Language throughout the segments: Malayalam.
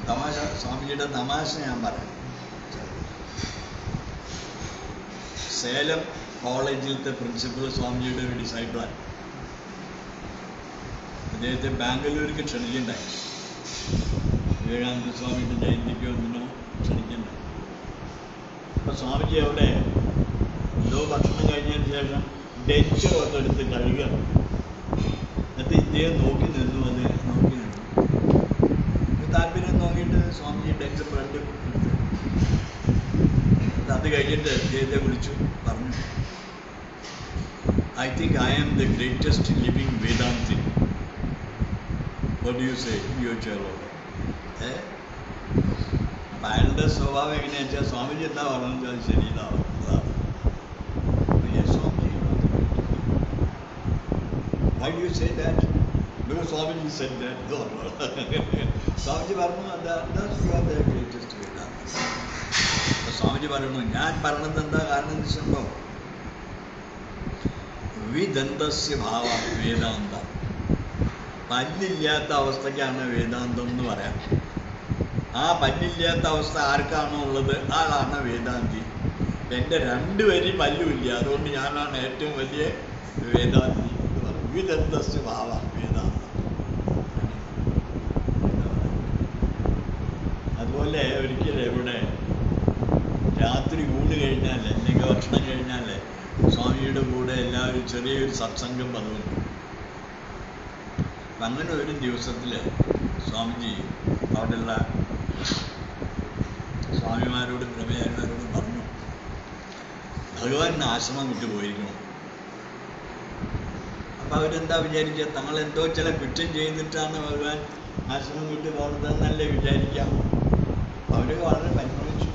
തമാശ സ്വാമിജിയുടെ തമാശ ഞാൻ പറയാം സേലം കോളേജിലത്തെ പ്രിൻസിപ്പൽ സ്വാമിജിയുടെ ഒരു ഡിസൈപ്പിളാണ് അദ്ദേഹത്തെ ബാംഗ്ലൂർക്ക് ക്ഷണിക്കണ്ടായി വിവേകാനന്ദ സ്വാമിയുടെ ജയന്തിക്കോ ഒന്നിനോ ക്ഷണിക്കണ്ടായി അപ്പൊ സ്വാമിജി അവിടെ എന്തോ ഭക്ഷണം കഴിഞ്ഞതിന് ശേഷം ഡെച്ച് ഒക്കെ എടുത്ത് കഴുകുക എന്നിട്ട് ഇദ്ദേഹം നോക്കി നിന്നു അത് നോക്കി നിന്നു ഇത് താല്പര്യം നോക്കിയിട്ട് സ്വാമിജി ഡെച്ച് ബ്രെഡ് അത് കഴിഞ്ഞിട്ട് അദ്ദേഹത്തെ വിളിച്ചു പറഞ്ഞു I think I am the greatest living Vedanti what you say ചോദിച്ചാലോ ഏ അപ്പം അയാളുടെ സ്വഭാവം എങ്ങനെയാ വെച്ചാൽ സ്വാമിജി എന്താ പറഞ്ഞത് അത് ശരി ഇതാവും അതാണ് അപ്പോൾ yes, Swamiji Why do you say that? Because Swamiji said that. No, no. Swamiji പറഞ്ഞു എന്താ you are the greatest Vedanta. അപ്പോൾ സ്വാമിജി പറയുന്നു ഞാൻ പറഞ്ഞത് എന്താ കാരണം എന്ന് വെച്ചുമ്പോൾ വിദന്തസ്യ ഭാവ വേദാന്ത പല്ലില്ലാത്ത അവസ്ഥയ്ക്കാണ് വേദാന്തം എന്ന് പറയാം ആ പല്ലില്ലാത്ത അവസ്ഥ ആർക്കാണോ ഉള്ളത് ആളാണ് വേദാന്തി എൻ്റെ രണ്ട് വരി പല്ലുമില്ല അതുകൊണ്ട് ഞാനാണ് ഏറ്റവും വലിയ വേദാന്തി എന്ന് പറയും വിദന്തസ്യ ഭാവ വേദാന്തം അതുപോലെ ഒരിക്കലും ഇവിടെ രാത്രി ഊണ് കഴിഞ്ഞാൽ അല്ലെങ്കിൽ ഭക്ഷണം കഴിഞ്ഞാൽ സ്വാമിയുടെ കൂടെ എല്ലാവരും ചെറിയൊരു സത്സംഗം പതിവുണ്ട് അപ്പം അങ്ങനെ ഒരു ദിവസത്തിൽ സ്വാമിജി അവിടെയുള്ള സ്വാമിമാരോടും ബ്രഹ്മചാരിമാരോടും പറഞ്ഞു ഭഗവാൻ ആശ്രമം വിട്ടു പോയിരിക്കണം അപ്പം അവരെന്താ വിചാരിക്കുക തങ്ങൾ എന്തോ ചില കുറ്റം ചെയ്തിട്ടാണ് ഭഗവാൻ ആശ്രമം വിട്ടു പോകുന്നതെന്നല്ലേ വിചാരിക്കാം അപ്പം അവരൊക്കെ വളരെ പരിഭ്രമിച്ചു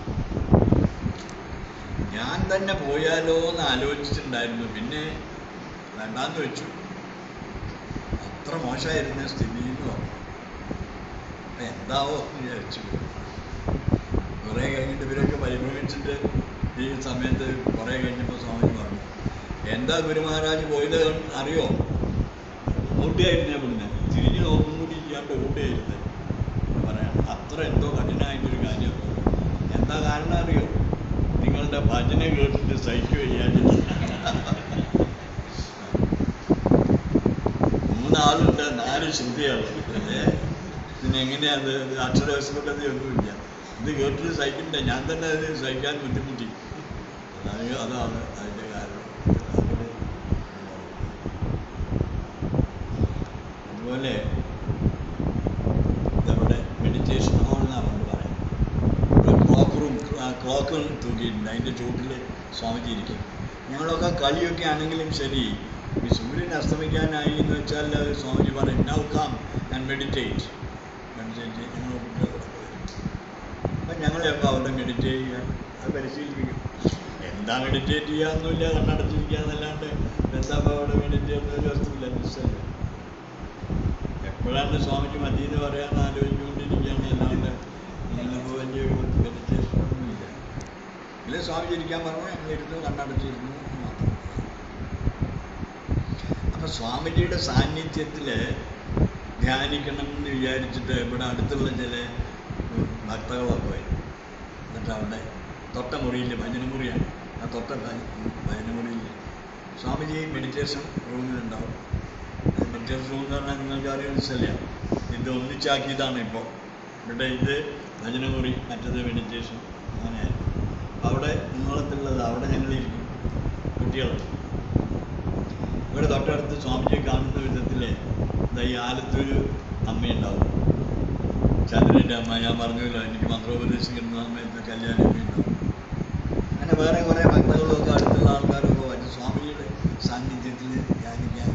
ഞാൻ തന്നെ പോയാലോ എന്ന് ആലോചിച്ചിട്ടുണ്ടായിരുന്നു പിന്നെ വേണ്ടാന്ന് വെച്ചു അത്ര മോശമായിരുന്ന സ്ഥിതി എന്ന് പറഞ്ഞു അപ്പൊ എന്താവോ എന്ന് വിചാരിച്ചു കുറേ കഴിഞ്ഞിട്ട് ഇവരൊക്കെ പരിഭ്രമിച്ചിട്ട് ഈ സമയത്ത് കുറേ കഴിഞ്ഞപ്പോൾ സ്വാമി പറഞ്ഞു എന്താ ഗുരുമഹാരാജ് പോയത് അറിയോ ഊട്ടിയായിരുന്നു ഞാൻ പിന്നെ തിരിഞ്ഞു നോക്കും കൂടി ഇല്ലാണ്ട് ഊട്ടിയായിരുന്നു പറയാം അത്ര എന്തോ കഠിനമായിട്ടൊരു കാര്യം എന്താ കാരണം അറിയോ നിങ്ങളുടെ ഭജന കേട്ടിട്ട് സഹിക്കുക ചെയ്യാനില്ല മൂന്നാളുണ്ട് നാല് ശ്രുതിയാണ് ഏ? പിന്നെ എങ്ങനെയാ അത് അക്ഷരവശപ്പെട്ടത് ഒന്നുമില്ല ഇത് കേട്ടിട്ട് സഹിക്കണ്ടേ ഞാൻ തന്നെ അത് സഹിക്കാൻ ബുദ്ധിമുട്ടി അതാണ് അതാണ് അതിൻ്റെ കാരണം അങ്ങനെ അതുപോലെ ഇതവിടെ മെഡിറ്റേഷൻ ഹാൾ എന്നാണ് നമ്മൾ പറയാം ഒരു ക്ലോക്ക് റൂം ക്ലോക്ക് തൂക്കിയിട്ടുണ്ട് അതിൻ്റെ ചുവട്ടിൽ സ്വാമിജി ഇരിക്കും ഞങ്ങളൊക്കെ കളിയൊക്കെ ആണെങ്കിലും ശരി ഈ സൂര്യൻ അസ്തമിക്കാനായി എന്ന് വെച്ചാൽ സ്വാമിജി പറയും now come and meditate meditate ഞങ്ങൾ കുട്ടികളൊക്കെ അപ്പം ഞങ്ങളെയൊക്കെ അവിടെ മെഡിറ്റേറ്റ് ചെയ്യാൻ അത് പരിശീലിപ്പിക്കും എന്താ മെഡിറ്റേറ്റ് ചെയ്യാന്നൊന്നുമില്ല കണ്ണടച്ചിരിക്കുക എന്നല്ലാണ്ട് എന്താ ഇപ്പം അവിടെ മെഡിറ്റേറ്റ് ചെയ്യുന്ന ഒരു വസ്തുവില്ല നിശ്ചയം എപ്പോഴാണ് സ്വാമിജി മതി എന്ന് പറയാൻ ആലോചിച്ചുകൊണ്ടിരിക്കുകയാണ് അല്ലാണ്ട് ഞങ്ങളിപ്പോൾ വലിയ മെഡിറ്റേഷൻ ഒന്നുമില്ല ഇല്ല സ്വാമിജി ഇരിക്കാൻ പറഞ്ഞു ഞങ്ങൾ ഇരുന്നു കണ്ണടച്ചിരുന്നു എന്ന് മാത്രം അപ്പം സ്വാമിജിയുടെ സാന്നിധ്യത്തിൽ ധ്യാനിക്കണം എന്ന് വിചാരിച്ചിട്ട് ഇവിടെ അടുത്തുള്ള ചില ഭക്തകളൊക്കെ വരും എന്നിട്ട് അവിടെ തൊട്ട മുറിയിൽ ഭജനമുറിയാണ് ആ തൊട്ട ഭജനമുറിയിൽ സ്വാമിജി മെഡിറ്റേഷൻ റൂമിലുണ്ടാവും മെഡിറ്റേഷൻ റൂം എന്ന് പറഞ്ഞാൽ നിങ്ങൾക്ക് അറിയുന്ന സ്ഥലമാണ് ഇത് ഒന്നിച്ചാക്കിയതാണ് ഇപ്പോൾ ഇവിടെ ഇത് ഭജനമുറി മറ്റത് മെഡിറ്റേഷൻ അങ്ങനെയായിരുന്നു അവിടെ നീളത്തിലുള്ളത് അവിടെ ഞങ്ങളിരിക്കും കുട്ടികൾ ഇവിടെ തൊട്ടടുത്ത് സ്വാമിജിയെ കാണുന്ന വിധത്തിൽ ഇതാ ഈ ആലത്തൂര് അമ്മയുണ്ടാവും ചന്ദ്രൻ്റെ അമ്മ ഞാൻ പറഞ്ഞല്ലോ എനിക്ക് മന്ത്രോപദേശിക്കുന്ന സമയത്ത് കല്യാണമൊക്കെ ഉണ്ടാവും അങ്ങനെ വേറെ കുറേ ഭക്തകളൊക്കെ അടുത്തുള്ള ആൾക്കാരൊക്കെ വരും സ്വാമിജിയുടെ സാന്നിധ്യത്തിൽ ധ്യാനിക്കാൻ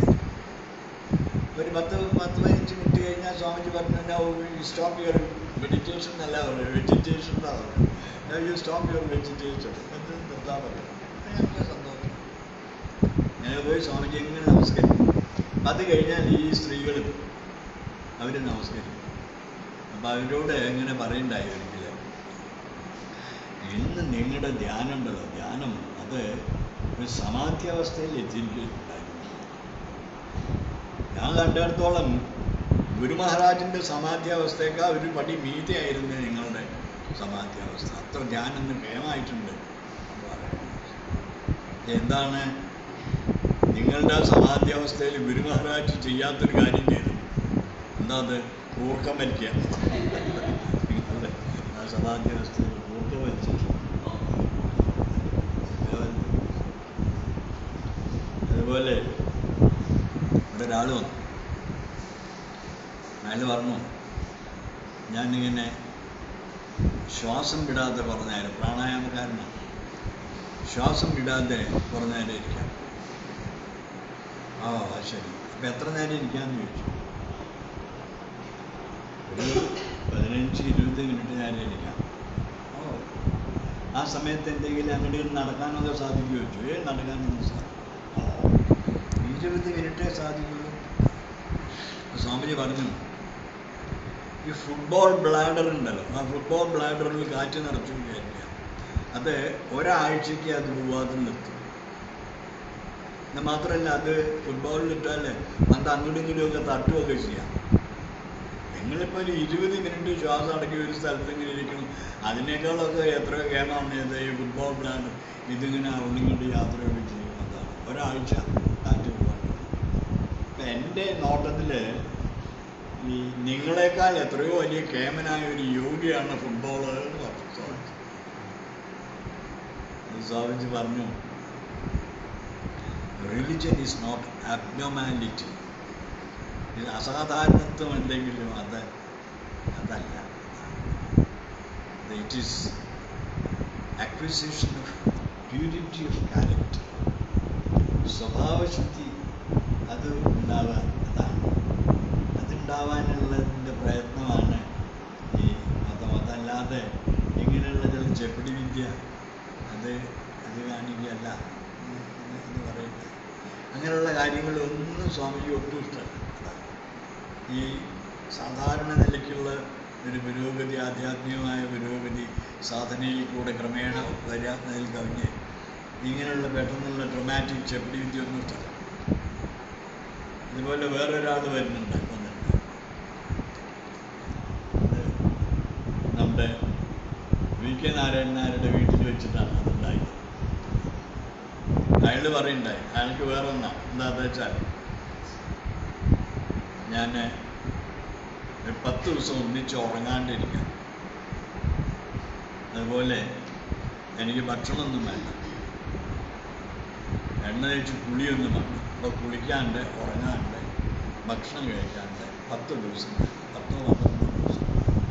ഒരു പത്ത് പത്ത് പതിനഞ്ച് മിനിറ്റ് കഴിഞ്ഞാൽ സ്വാമിജി പറഞ്ഞു സ്റ്റോപ്പ് യുവർ മെഡിറ്റേഷൻ എന്നല്ല പറയുന്നത് വെജിറ്റേഷൻ എന്നാ പറയുന്നത് യു സ്റ്റോപ്പ് യുവർ വെജിറ്റേഷൻ എന്ന് നിർത്താൻ പറയും ഞങ്ങൾക്ക് സന്തോഷം ഞങ്ങൾ പോയി സ്വാമിജി ഇങ്ങനെ നമസ്കരിക്കും അത് കഴിഞ്ഞാൽ ഈ സ്ത്രീകളും അവർ നമസ്കരിക്കും അപ്പം അവരോട് എങ്ങനെ പറയണ്ടായി ഒരിക്കലും ഇന്ന് നിങ്ങളുടെ ധ്യാനം ഉണ്ടല്ലോ ധ്യാനം അത് ഒരു സമാധ്യാവസ്ഥയിൽ എത്തിയിരിക്കുന്നുണ്ടായിരുന്നു ഞാൻ കണ്ടിടത്തോളം ഗുരു മഹാരാജിൻ്റെ സമാധ്യാവസ്ഥയേക്കാൾ ഒരു പടി മീതെയായിരുന്നു നിങ്ങളുടെ സമാധ്യാവസ്ഥ അത്ര ധ്യാനം കേമായിട്ടുണ്ട് എന്ന് പറയുന്നത്. എന്താണ് നിങ്ങളുടെ ആ സമാധ്യാവസ്ഥയിൽ ഗുരു മഹാരാജ് ചെയ്യാത്തൊരു കാര്യം ചെയ്തു എന്താ അത് കൂർക്കം വലിക്കുക നിങ്ങളുടെ ആ സമാധ്യാവസ്ഥയിൽ കൂർക്കം വലിച്ചു അതുപോലെ ഇവിടെ ഒരാൾ വന്നു അയാൾ പറഞ്ഞു ഞാനിങ്ങനെ ശ്വാസം വിടാതെ പറഞ്ഞാലും പ്രാണായാമക്കാരനാണ് ശ്വാസം വിടാതെ കുറേ നേരം ഇരിക്കാം ആ അത് ശരി അപ്പം എത്ര നേരം ഇരിക്കാമെന്ന് ചോദിച്ചു ഒരു പതിനഞ്ച് ഇരുപത് മിനിറ്റ് നേരം ഇരിക്കാം ഓ ആ സമയത്ത് എന്തെങ്കിലും അങ്ങോട്ട് ഇങ്ങോട്ട് നടക്കാനൊക്കെ സാധിക്കുമോ ചോദിച്ചു ഏ നടക്കാനൊന്നും സാധിക്കും ഓ ഇരുപത് മിനിറ്റേ സാധിക്കുള്ളൂ അപ്പോൾ സ്വാമിജി പറഞ്ഞു ഈ ഫുട്ബോൾ ബ്ലാഡർ ഉണ്ടല്ലോ ആ ഫുട്ബോൾ ബ്ലാഡറിൽ കാറ്റ് നിറച്ചു വിചാരിക്കുക അത് ഒരാഴ്ചയ്ക്ക് അത് പോവാതെ നിർത്തും എന്നാൽ മാത്രമല്ല അത് ഫുട്ബോളിൽ ഇട്ടാൽ അത് അങ്ങോട്ടും ഇങ്ങോട്ടും ഒക്കെ തട്ടുകയൊക്കെ ചെയ്യാം നിങ്ങളിപ്പോൾ ഒരു ഇരുപത് മിനിറ്റ് ശ്വാസം അടക്കി ഒരു സ്ഥലത്ത് ഇങ്ങനെ ഇരിക്കണം അതിനേക്കാളൊക്കെ എത്ര ഗെയിമാണ് ഇത് ഈ ഫുട്ബോൾ ബ്ലാഡർ ഇതിങ്ങനെ അവിടെ ഇങ്ങോട്ട് യാത്രയൊക്കെ ചെയ്യുന്നതാണ് ഒരാഴ്ച കാറ്റ് പോകാൻ ഇപ്പം എൻ്റെ നോട്ടത്തിൽ ഈ നിങ്ങളെക്കാൾ എത്രയോ വലിയ കേമനായ ഒരു യോഗിയാണ് ഫുട്ബോളർ എന്ന് പറഞ്ഞു സ്വാമിജി ഈ സ്വാമിജി പറഞ്ഞു റിലിജൻ ഈസ് നോട്ട് അബ്നോമാലിറ്റി ഇത് അസാധാരണത്വം എന്തെങ്കിലും അത് അതല്ല it is acquisition of purity of character സ്വഭാവശുദ്ധി അത് ഉണ്ടാവുക അതാണ് അതുണ്ടാവാനുള്ളതിൻ്റെ പ്രയത്നമാണ് ഈ മതം അതല്ലാതെ ഇങ്ങനെയുള്ള ചില ചെപ്പിടി വിദ്യ അത് അത് കാണിക്കുകയല്ല എന്ന് എന്ന് പറയുന്നത് അങ്ങനെയുള്ള കാര്യങ്ങളൊന്നും സ്വാമിജി ഒട്ടും ഇഷ്ടമല്ല അതാണ്. ഈ സാധാരണ നിലയ്ക്കുള്ള ഒരു പുരോഗതി ആധ്യാത്മികമായ പുരോഗതി സാധനയിൽ കൂടെ ക്രമേണ വരാന്നതിൽ കവിഞ്ഞ് ഇങ്ങനെയുള്ള പെട്ടെന്നുള്ള ഡ്രമാറ്റിക് ചെപ്പിടി വിദ്യ ഒന്നും ഇഷ്ടമല്ല ഇതുപോലെ വേറൊരാൾ വരുന്നുണ്ട് വന്നിട്ടുണ്ട് അത് നമ്മുടെ വി കെ നാരായണൻ നായരുടെ വീട്ടിൽ വെച്ചിട്ടാണ് അതുണ്ടായത് അയാൾ പറയുണ്ടായി അയാൾക്ക് വേറെ ഒന്നാ എന്താണെന്ന് വെച്ചാൽ ഞാൻ ഒരു പത്ത് ദിവസം ഒന്നിച്ച് ഉറങ്ങാണ്ടിരിക്കാം അതുപോലെ എനിക്ക് ഭക്ഷണമൊന്നും വേണ്ട എണ്ണ തേച്ച് കുളിയൊന്നും വേണ്ട അപ്പോൾ കുളിക്കാണ്ട് ഉറങ്ങാണ്ട് ഭക്ഷണം കഴിക്കാണ്ട് പത്ത് ദിവസം പത്തോ പന്ത്രണ്ടോ ദിവസം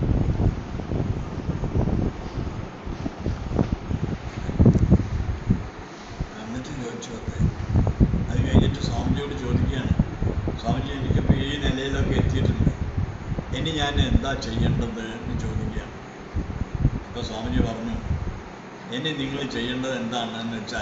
എന്നിട്ട് ചോദിച്ചു അത്രേ അത് കഴിഞ്ഞിട്ട് സ്വാമിജിയോട് ചോദിക്കുകയാണ് സ്വാമിജി എനിക്കിപ്പോൾ ഈ നിലയിലൊക്കെ എത്തിയിട്ടുണ്ട് ഇനി ഞാൻ എന്താ ചെയ്യേണ്ടത് എന്ന് ചോദിക്കുകയാണ് അപ്പോൾ സ്വാമിജി പറഞ്ഞു ഇനി നിങ്ങൾ ചെയ്യേണ്ടത് എന്താണെന്ന് വെച്ചാൽ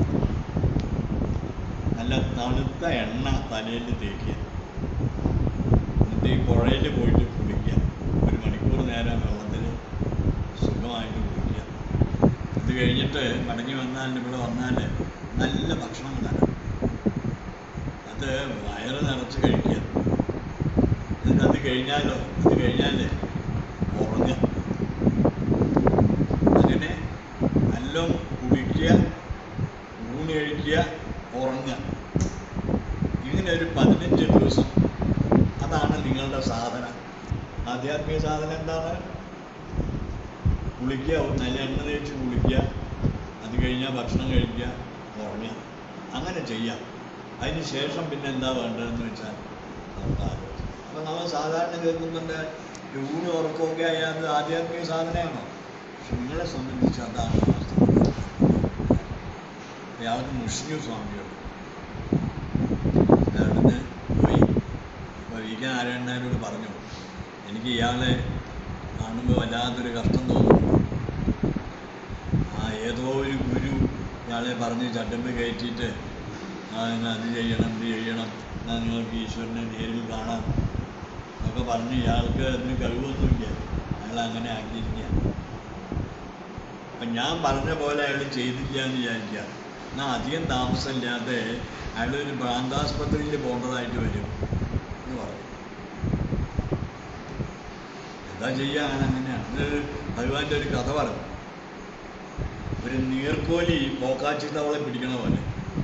നല്ല തണുത്ത എണ്ണ തലയിൽ തേക്കുക എന്നിട്ട് ഈ പുഴയിൽ പോയിട്ട് കുളിക്കുക ഒരു മണിക്കൂർ നേരം വെള്ളത്തിൽ സുഖമായിട്ട് കുളിക്കുക ഇത് കഴിഞ്ഞിട്ട് മടങ്ങി വന്നാൽ ഇവിടെ വന്നാൽ നല്ല ഭക്ഷണം തരാം അത് വയറ് നിറച്ച് കഴിക്കുക എന്നിട്ട് അത് കഴിഞ്ഞാലോ അത് കഴിഞ്ഞാൽ ഉറങ്ങുക അങ്ങനെ നല്ല കുളിക്കുക ഊണ് കഴിക്കുക ഉറങ്ങുക ഇങ്ങനെ ഒരു പതിനഞ്ച് ദിവസം അതാണ് നിങ്ങളുടെ സാധന ആധ്യാത്മിക സാധന എന്താണ് കുളിക്കുക നല്ല എണ്ണ തേച്ച് കുളിക്കുക അത് കഴിഞ്ഞാൽ ഭക്ഷണം കഴിക്കുക ഉറങ്ങുക അങ്ങനെ ചെയ്യാം അതിന് ശേഷം പിന്നെ എന്താ വേണ്ടതെന്ന് വെച്ചാൽ നമുക്ക് ആലോചിക്കാം അപ്പം നമ്മൾ സാധാരണ കേൾക്കുന്നുണ്ട് ഊണ് ഉറക്കമൊക്കെ ആയാൽ അത് ആധ്യാത്മിക സാധനമാണോ പക്ഷെ നിങ്ങളെ സംബന്ധിച്ച് അതാണ് വാസ്തവം അയാൾക്ക് മുഷ്ണു സ്വാമിയോട് അവിടുന്ന് പോയി അപ്പോൾ വി കെ നാരായണനാരോട് പറഞ്ഞു എനിക്ക് ഇയാളെ കാണുമ്പോൾ വല്ലാത്തൊരു കഷ്ടം തോന്നുന്നു ആ ഏതോ ഒരു ഗുരു ഇയാളെ പറഞ്ഞ് ചട്ടമ്പ് കയറ്റിയിട്ട് ആ എന്നാ അത് ചെയ്യണം ഇത് ചെയ്യണം എന്നാൽ നിങ്ങൾക്ക് ഈശ്വരനെ നേരിൽ കാണാം എന്നൊക്കെ പറഞ്ഞ് ഇയാൾക്ക് അതിന് കഴിവൊന്നുമില്ല അയാൾ അങ്ങനെ ആക്കിയിരിക്കുക അപ്പം ഞാൻ പറഞ്ഞ പോലെ അയാൾ ചെയ്തില്ല എന്ന് വിചാരിക്കുക എന്നാൽ അധികം താമസമില്ലാതെ അയാൾ ഒരു ഭ്രാന്താസ്പത്രിയിൽ പോകേണ്ടതായിട്ട് വരും എന്ന് പറഞ്ഞു അതാ ചെയ്യാൻ അങ്ങനെയാണ് ഇത് ഭഗവാന്റെ ഒരു കഥ പറഞ്ഞു ഒരു നീർക്കോലി പോക്കാച്ചി തവളെ പിടിക്കണ പോലെ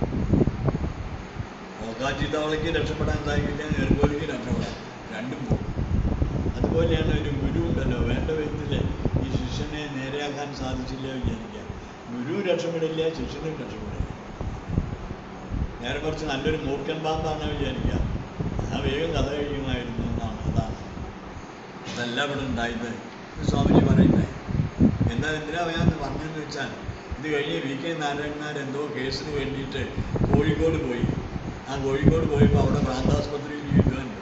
പോക്കാച്ചി തവളയ്ക്ക് രക്ഷപ്പെടാൻ സാധിക്കില്ല നീർക്കോലിക്ക് രക്ഷപ്പെടാൻ രണ്ടും പോകും അതുപോലെയാണ് ഒരു ഗുരു ഉണ്ടല്ലോ വേണ്ട വിധത്തിൽ ഈ ശിഷ്യനെ നേരെയാക്കാൻ സാധിച്ചില്ല വിചാരിക്കുക ഗുരു രക്ഷപ്പെടില്ല ശിഷ്യനും രക്ഷപ്പെടില്ല നേരെ കുറച്ച് നല്ലൊരു മൂർഖൻ പാമ്പാണ് വിചാരിക്കുക ആ വേഗം കഥ കഴിയുമായിരുന്നു എന്നാണ് അതാണ് അതല്ല ഇവിടെ ഉണ്ടായത് എന്ന് സ്വാമിജി പറയുന്നത് എന്താ എന്തിനാ ഞാൻ പറഞ്ഞതെന്ന് വെച്ചാൽ ഇത് കഴിഞ്ഞ് വി കെ നാരായണനാർ എന്തോ കേസിന് വേണ്ടിയിട്ട് കോഴിക്കോട് പോയി ആ കോഴിക്കോട് പോയപ്പോൾ അവിടെ പ്രാന്താസ്പത്രിയിൽ യുദ്ധമുണ്ട്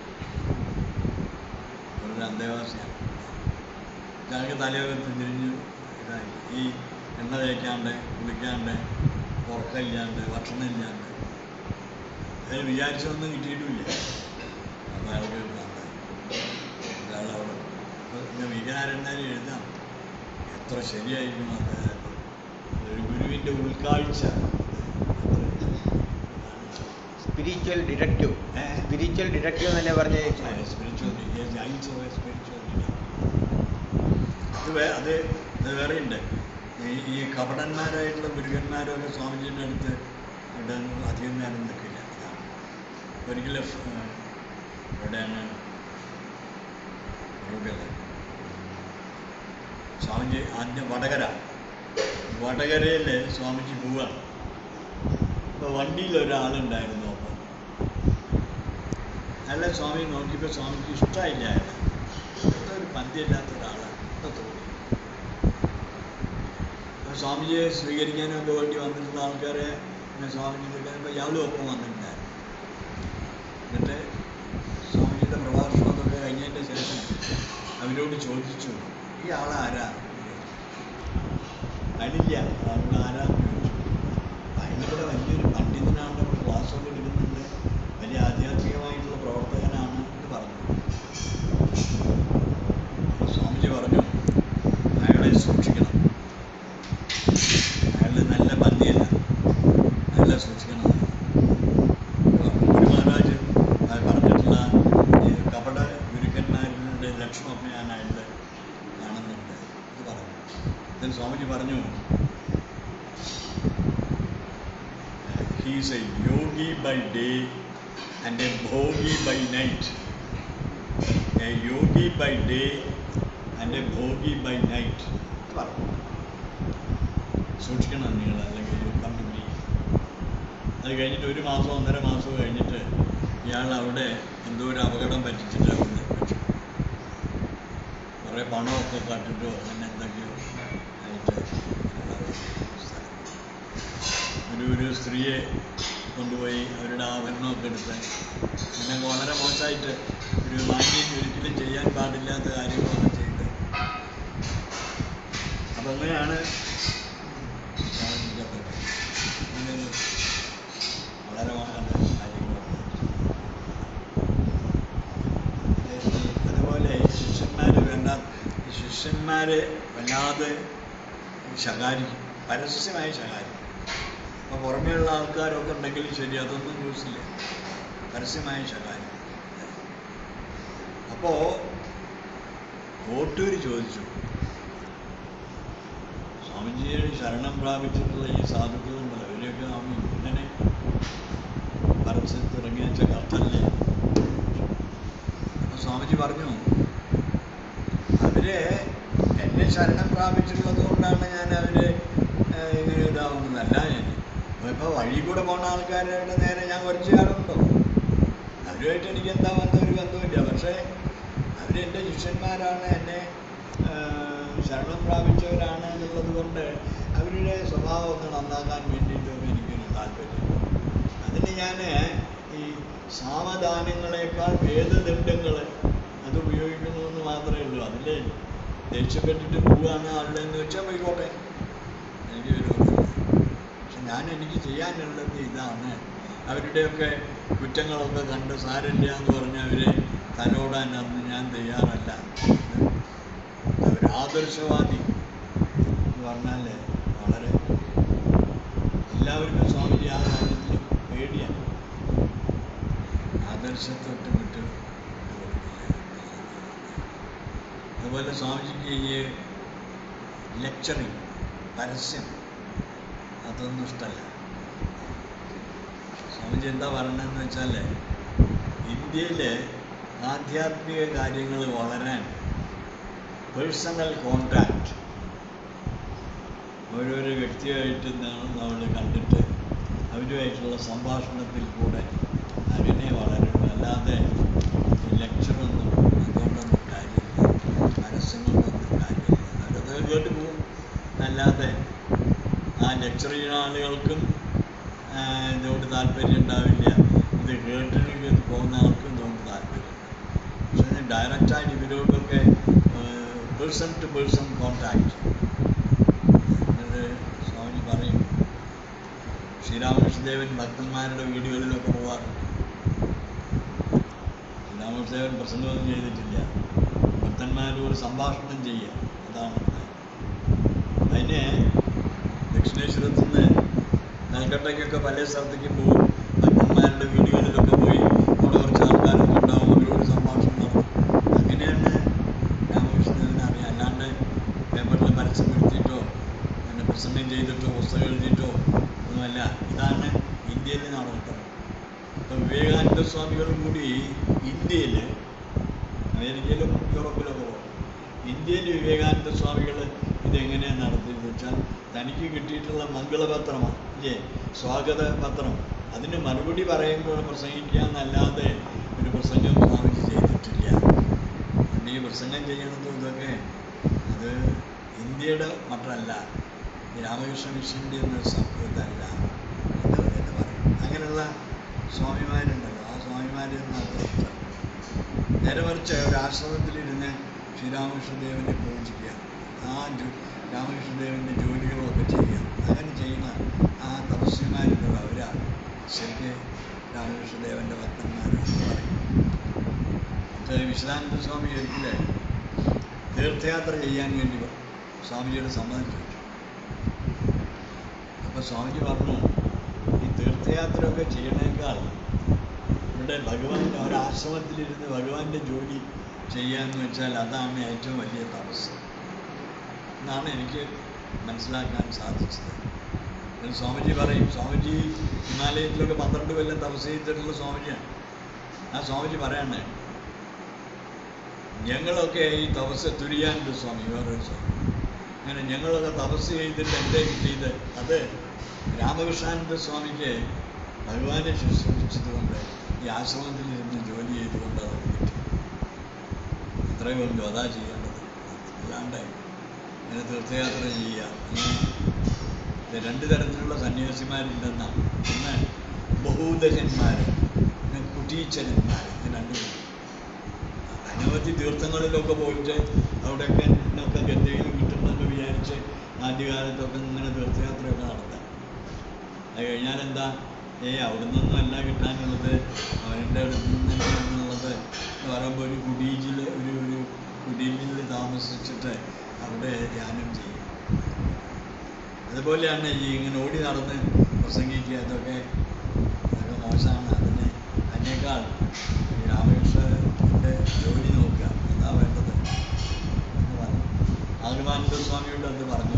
ഒരു അന്തേവാസിയാണ് ഞങ്ങൾക്ക് തലയൊക്കെ തിരിഞ്ഞ് ഇതായി ഈ എണ്ണ തേക്കാണ്ട് കുളിക്കാണ്ട് ഉറക്കമില്ലാണ്ട് ഭക്ഷണം ഇല്ലാണ്ട് അതിന് വിചാരിച്ചതൊന്നും കിട്ടിയിട്ടുമില്ല അപ്പോൾ അയാൾക്ക് പ്രാന്തായി ഒരാളവിടെ പിന്നെ വികാരന്മാർ എഴുതാം എത്ര ശരിയായിരിക്കും അദ്ദേഹം ഒരു ഗുരുവിൻ്റെ ഉൾക്കാഴ്ച സ്പിരിച്വൽ ഡിറ്റക്റ്റീവ് ഏ? സ്പിരിച്വൽ ഡിറ്റക്റ്റീവ് എന്നല്ലേ പറഞ്ഞ സ്പിരിച്വൽ സ്പിരിച്വൽ അത് വേ അത് അത് വേറെ ഉണ്ട് ഈ ഈ കപടന്മാരായിട്ടുള്ള ഗുരുക്കന്മാരൊക്കെ സ്വാമിജിയുടെ അടുത്ത് ഇവിടെ അധികം നേരം നിൽക്കില്ല അതാണ് ഒരിക്കലും ഏഹ്, എവിടെയാണ് റൂബിയത് സ്വാമിജി ആദ്യം വടകര വടകരയിൽ സ്വാമിജി പോവാണ് അപ്പോൾ വണ്ടിയിൽ ഒരാളുണ്ടായിരുന്നു അപ്പം അല്ല സ്വാമി നോക്കിയപ്പോൾ സ്വാമിക്ക് ഇഷ്ടമായില്ല അയാൾ എന്തോ ഒരു പന്തിയില്ലാത്ത ഒരാളാണ് എന്തോ തോന്നി അപ്പോൾ സ്വാമിജിയെ സ്വീകരിക്കാനൊക്കെ വേണ്ടി വന്നിട്ടുള്ള ആൾക്കാരെ പിന്നെ സ്വാമിജി നിൽക്കാനപ്പോൾ ഇയാളും ഒപ്പം വന്നിട്ടുണ്ടായിരുന്നു എന്നിട്ട് സ്വാമിജിയുടെ പ്രഭാഷണം അതൊക്കെ കഴിഞ്ഞതിൻ്റെ ശേഷം അവരോട് ചോദിച്ചു ഈ ആളാരാ അതിനില്ല അവിടെ ആരാന്ന് ചോദിച്ചു ഭയങ്കര വലിയൊരു പണ്ഡിതനാണ് ഇവിടെ ക്ലാസ്സൊക്കെ എടുക്കുന്നുണ്ട് വലിയ ആധ്യാത്മികമായിട്ടുള്ള പ്രവർത്തകനാണ് എന്ന് പറഞ്ഞു അപ്പോൾ സ്വാമിജി പറഞ്ഞു അയാളെ സൂക്ഷിക്കണം അയാൾ നല്ല പന്തിയല്ല അയാളെ സൂക്ഷിക്കണം ഗുരു മഹാരാജ് അത് പറഞ്ഞിട്ടുള്ള ഈ കപട ഗുരുക്കന്മാരുടെ ലക്ഷണമൊക്കെ ഞാൻ അയാളിൽ കാണുന്നുണ്ട് ഇത് പറഞ്ഞു ഇതിൽ സ്വാമിജി പറഞ്ഞു he is a yogi by day and a bhogi by night. A yogi by day and a bhogi by night. ഇത് പറഞ്ഞു. സൂക്ഷിക്കണം നിങ്ങൾ അല്ലെങ്കിൽ കമ്മിറ്റി അത് കഴിഞ്ഞിട്ട് ഒരു മാസം ഒന്നര മാസം കഴിഞ്ഞിട്ട് ഇയാൾ അവിടെ എന്തോ ഒരു അപകടം പറ്റിച്ചിട്ട് അവിടെ വെച്ചു കുറേ പണമൊക്കെ കട്ടിട്ടോ അങ്ങനെ എന്തൊക്കെയോ ആയിട്ട് ഉള്ള സ്ഥലം ഒരു ഒരു സ്ത്രീയെ കൊണ്ടുപോയി അവരുടെ ആഭരണമൊക്കെ എടുത്ത് അങ്ങനെ വളരെ മോശമായിട്ട് ഒരു മാന്യം ഒരിക്കലും ചെയ്യാൻ പാടില്ലാത്ത കാര്യങ്ങളൊക്കെ ചെയ്ത് അപ്പം അങ്ങനെയാണ് സ്വാമിജിയുടെ പരിപാടി. അങ്ങനെ ഒരു വളരെ മോശം കാര്യങ്ങളൊക്കെ ഈ അതുപോലെ ശിഷ്യന്മാർ വേണ്ട ഈ ശിഷ്യന്മാരെ വല്ലാതെ ശകാരിക്കും പരസ്യമായി ശകാരിക്കും അപ്പോൾ പുറമേയുള്ള ആൾക്കാരൊക്കെ ഉണ്ടെങ്കിലും ശരി അതൊന്നും ന്യൂസില്ല പരസ്യമായ ശകാരം അപ്പോൾ കോട്ടൂർ ചോദിച്ചു സ്വാമിജിയെ ശരണം പ്രാപിച്ചിട്ടുള്ള ഈ സാധുക്കളുണ്ടല്ലോ ഇവരെയൊക്കെ നാം ഇങ്ങനെ പരസ്യം തുടങ്ങിയ കത്തല്ലേ അപ്പോൾ സ്വാമിജി പറഞ്ഞു അവര് എന്നെ ശരണം പ്രാപിച്ചിട്ടുള്ളത് കൊണ്ടാണ് ഞാൻ അവര് ഏഹ്, ഇങ്ങനെ ഇതാവുന്നതല്ല ഞാൻ ഇപ്പോൾ വഴി കൂടെ പോകുന്ന ആൾക്കാരുടെ നേരെ ഞാൻ കുറച്ച് കാലമുണ്ടോ അവരുമായിട്ട് എനിക്ക് എന്താ ബന്ധം ഒരു ബന്ധമില്ല പക്ഷേ അവരെൻ്റെ ശിഷ്യന്മാരാണ് എന്നെ ഏഹ്, ശരണം പ്രാപിച്ചവരാണ് എന്നുള്ളത് കൊണ്ട് അവരുടെ സ്വഭാവമൊക്കെ നന്നാക്കാൻ വേണ്ടിയിട്ടൊക്കെ എനിക്കൊരു താല്പര്യം അതിന് ഞാൻ ഈ സാവധാനങ്ങളെക്കാൾ വേദദണ്ഡങ്ങൾ അത് ഉപയോഗിക്കുന്നു എന്ന് മാത്രമേ ഉള്ളൂ അതിൽ ദേഷ്യപ്പെട്ടിട്ട് പോവുകയാണ് ആളുടെ എന്ന് വെച്ചാൽ പോയിക്കോട്ടെ എനിക്ക് ഒരു പക്ഷെ ഞാൻ എനിക്ക് ചെയ്യാനുള്ളത് ഇതാണ് അവരുടെയൊക്കെ കുറ്റങ്ങളൊക്കെ കണ്ട് സാരമില്ല എന്ന് പറഞ്ഞ് അവരെ തലോടാൻ അന്ന് ഞാൻ തയ്യാറല്ല അവർ ആദർശവാദി എന്ന് പറഞ്ഞാൽ വളരെ എല്ലാവർക്കും സ്വാമിജി ആ കാര്യത്തിൽ പേടിയാണ് ആദർശത്തൊട്ട് വിട്ട് അതുപോലെ സ്വാമിജിക്ക് ഈ ലെക്ചറിങ് പരസ്യം അതൊന്നും ഇഷ്ടമല്ല സ്വാമിജി എന്താ പറയണതെന്ന് വെച്ചാൽ ഇന്ത്യയിൽ ആധ്യാത്മിക കാര്യങ്ങൾ വളരാൻ പേഴ്സണൽ കോണ്ടാക്ട് ഓരോരോ വ്യക്തിയായിട്ട് നമ്മൾ കണ്ടിട്ട് അവരുമായിട്ടുള്ള സംഭാഷണത്തിൽ കൂടെ അങ്ങനെ വളരണം അല്ലാതെ ലെക്ചറൊന്നും അതുകൊണ്ടൊന്നും കാര്യമില്ല പരസ്യങ്ങളൊന്നും കാര്യമില്ല അവരത് കേട്ട് പോകും അല്ലാതെ ആ ലെക്ചർ ചെയ്യുന്ന ആളുകൾക്കും ആ, ഇതുകൊണ്ട് താല്പര്യം ഉണ്ടാവില്ല ഇത് കേട്ടിട്ട് പോകുന്ന ആൾക്കും ഇതുകൊണ്ട് താല്പര്യം പക്ഷേ ഡയറക്റ്റായിട്ട് ഇവരോടൊക്കെ പേഴ്സൺ ടു പേഴ്സൺ കോണ്ടാക്ട് എന്നത് സ്വാമി പറയും ശ്രീരാമകൃഷ്ണദേവൻ ഭക്തന്മാരുടെ വീടുകളിലൊക്കെ പോകാറുണ്ട് ശ്രീരാമകൃഷ്ണദേവൻ പ്രസംഗമൊന്നും ചെയ്തിട്ടില്ല ഭക്തന്മാരോട് സംഭാഷണം ചെയ്യുക അതാണ് അതിന് ദക്ഷിണേശ്വരത്തു നിന്ന് കൽക്കട്ടയ്ക്കൊക്കെ പല സ്ഥലത്തേക്ക് പോകും ഭക്തന്മാരുടെ വീടുകളിലൊക്കെ പോയി അവിടെ കുറച്ച് ആൾക്കാരൊക്കെ ഉണ്ടാവും അവരോട് സംഭാഷണം നടത്തും അങ്ങനെയാണ് രാമകൃഷ്ണദേവനെ അറിയാം അല്ലാണ്ട് പേപ്പറിൽ പരസ്യപ്പെടുത്തിയിട്ടോ അങ്ങനെ പ്രസംഗം ചെയ്തിട്ടോ പുസ്തകം എഴുതിയിട്ടോ ഒന്നുമല്ല ഇതാണ് ഇന്ത്യയിൽ നടക്കുന്നത് ഇപ്പം വിവേകാനന്ദ സ്വാമികളും കൂടി ഇന്ത്യയിൽ അമേരിക്കയിലും യൂറോപ്പിലൊക്കെ പോകും ഇന്ത്യയിൽ വിവേകാനന്ദ സ്വാമികൾ ഇതെങ്ങനെയാണ് നടത്തിയെന്ന് വെച്ചാൽ തനിക്ക് കിട്ടിയിട്ടുള്ള മംഗളപത്രമാണ് ഇല്ലേ സ്വാഗത പത്രം അതിന് മറുപടി പറയുമ്പോൾ പ്രസംഗിക്കുക എന്നല്ലാതെ ഒരു പ്രസംഗം സ്വാമിജി ചെയ്തിട്ടില്ല അതുകൊണ്ട് ഈ പ്രസംഗം ചെയ്യണതും ഇതൊക്കെ അത് ഇന്ത്യയുടെ മറ്റല്ല ഈ രാമകൃഷ്ണ മിഷൻ്റെ ഒന്നും സംഭവത്തല്ല എന്ന് എന്ന് പറയും അങ്ങനെയുള്ള സ്വാമിമാരുണ്ടല്ലോ ആ സ്വാമിമാരെ മാത്രം നേരെ മറിച്ച് ഒരു ആശ്രമത്തിലിരുന്ന് ശ്രീരാമകൃഷ്ണദേവനെ പൂജിക്കുക ആ ജോ രാമകൃഷ്ണദേവൻ്റെ ജോലികളൊക്കെ ചെയ്യുക അങ്ങനെ ചെയ്യുന്ന ആ തപസ്വിമാരുണ്ടല്ലോ അവരാണ് ശരിക്കും രാമകൃഷ്ണദേവൻ്റെ ഭക്തന്മാരെന്ന് പറയും മറ്റേ വിശ്വനാനന്ദ സ്വാമി ഒരിക്കലെ തീർത്ഥയാത്ര ചെയ്യാൻ വേണ്ടി സ്വാമിജിയുടെ സമ്മതം ചോദിച്ചു അപ്പോൾ സ്വാമിജി പറഞ്ഞു ഈ തീർത്ഥയാത്രയൊക്കെ ചെയ്യണേക്കാൾ ഇവിടെ ഭഗവാന്റെ ഒരാശ്രമത്തിലിരുന്ന് ഭഗവാന്റെ ജോലി ചെയ്യാന്ന് വെച്ചാൽ അതാണ് ഏറ്റവും വലിയ തപസ് എന്നാണ് എനിക്ക് മനസ്സിലാക്കാൻ സാധിച്ചത് അതിൽ സ്വാമിജി പറയും സ്വാമിജി ഹിമാലയത്തിലൊക്കെ പന്ത്രണ്ട് കൊല്ലം തപസ് ചെയ്തിട്ടുള്ള സ്വാമിജിയാണ് ആ സ്വാമിജി പറയാണ് ഞങ്ങളൊക്കെ ഈ തപസ് തുരിയാനുണ്ട് സ്വാമി വേറൊരു സ്വാമി അങ്ങനെ ഞങ്ങളൊക്കെ തപസ് ചെയ്തിട്ട് എൻ്റെ കിട്ടിയത് അത് രാമകൃഷ്ണാനന്ദ സ്വാമിക്ക് ഭഗവാനെ ശുശ്രൂഷിച്ചതുകൊണ്ട് ഈ ആശ്രമത്തിൽ ഇരുന്ന് ജോലി ചെയ്തുകൊണ്ട് അത് കിട്ടി അത്രയും ഉള്ളൂ അതാ ചെയ്യേണ്ടത് അല്ലാണ്ട് ഇങ്ങനെ തീർത്ഥയാത്ര ചെയ്യുക അങ്ങനെ ഇത് രണ്ട് തരത്തിലുള്ള സന്യാസിമാരുണ്ടെന്നാണ് ഒന്ന് ബഹൂദജന്മാർ പിന്നെ കുട്ടീച്ചരന്മാർ ഇങ്ങനെ രണ്ട് പേര്. അനവധി തീർത്ഥങ്ങളിലൊക്കെ പോയിട്ട് അവിടെയൊക്കെ നിന്നൊക്കെ എന്തെങ്കിലും കിട്ടുമെന്ന് വിചാരിച്ച് ആദ്യകാലത്തൊക്കെ ഇങ്ങനെ തീർത്ഥയാത്രയൊക്കെ നടത്താം അത് കഴിഞ്ഞാൽ എന്താ ഏ അവിടെ നിന്നൊന്നും അല്ല കിട്ടാനുള്ളത് അവൻ്റെ അടുത്ത് നിന്ന് തന്നെയാണുള്ളത് എന്ന് പറയുമ്പോൾ ഒരു കുടീജിൽ ഒരു ഒരു കുടീജിൽ താമസിച്ചിട്ട് അവിടെ ധ്യാനം ചെയ്യും അതുപോലെയാണ് ഈ ഇങ്ങനെ ഓടി നടന്ന് പ്രസംഗിക്കുക അതൊക്കെ അതൊക്കെ മോശമാണ് അതിന് അതിനേക്കാൾ ഈ രാമകൃഷ്ണൻ്റെ ജോലി നോക്കുക അതാ വേണ്ടത് എന്ന് പറഞ്ഞു ആഗമാനന്ദ സ്വാമിയോട് അത് പറഞ്ഞു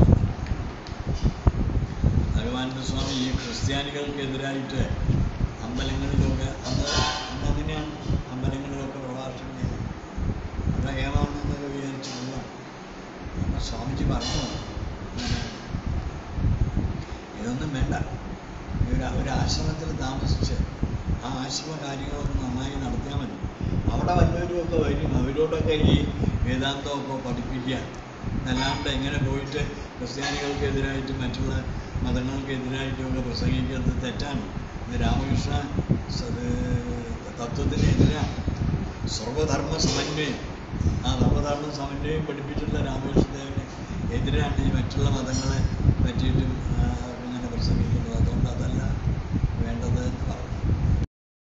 ഭഗവാനന്ദ സ്വാമി ഈ ക്രിസ്ത്യാനികൾക്കെതിരായിട്ട് അമ്പലങ്ങളിലൊക്കെ അന്ന് അന്ന് അങ്ങനെയാണ് അമ്പലങ്ങളിലൊക്കെ പ്രഭാഷണം ചെയ്തു അത് ഏമാണെന്നൊക്കെ വിചാരിച്ചു കൊള്ളാം അപ്പം സ്വാമിജി പറഞ്ഞു ഇങ്ങനെ ഇതൊന്നും വേണ്ട ഈ ഒരു ഒരു ആശ്രമത്തിൽ താമസിച്ച് ആ ആശ്രമ കാര്യങ്ങളൊക്കെ നന്നായി നടത്തിയാൽ മതി അവിടെ വല്ലവരുമൊക്കെ വരും അവരോടൊക്കെ ഈ വേദാന്തമൊക്കെ പഠിപ്പിക്കുക അല്ലാണ്ട് ഇങ്ങനെ പോയിട്ട് ക്രിസ്ത്യാനികൾക്കെതിരായിട്ടും മറ്റുള്ള മതങ്ങൾക്കെതിരായിട്ടുമൊക്കെ പ്രസംഗിക്കുന്നത് തെറ്റാണ് ഇത് രാമകൃഷ്ണ സത് തത്വത്തിനെതിരാണ് സർവധർമ്മ സമന്വയം ആ സർവധർമ്മ സമന്വയം പഠിപ്പിച്ചിട്ടുള്ള രാമകൃഷ്ണദേവന് എതിരാണ് ഈ മറ്റുള്ള മതങ്ങളെ പറ്റിയിട്ടും ആ, ഇങ്ങനെ പ്രസംഗിക്കുന്നത് അതുകൊണ്ട് അതല്ല വേണ്ടത് എന്ന് പറഞ്ഞു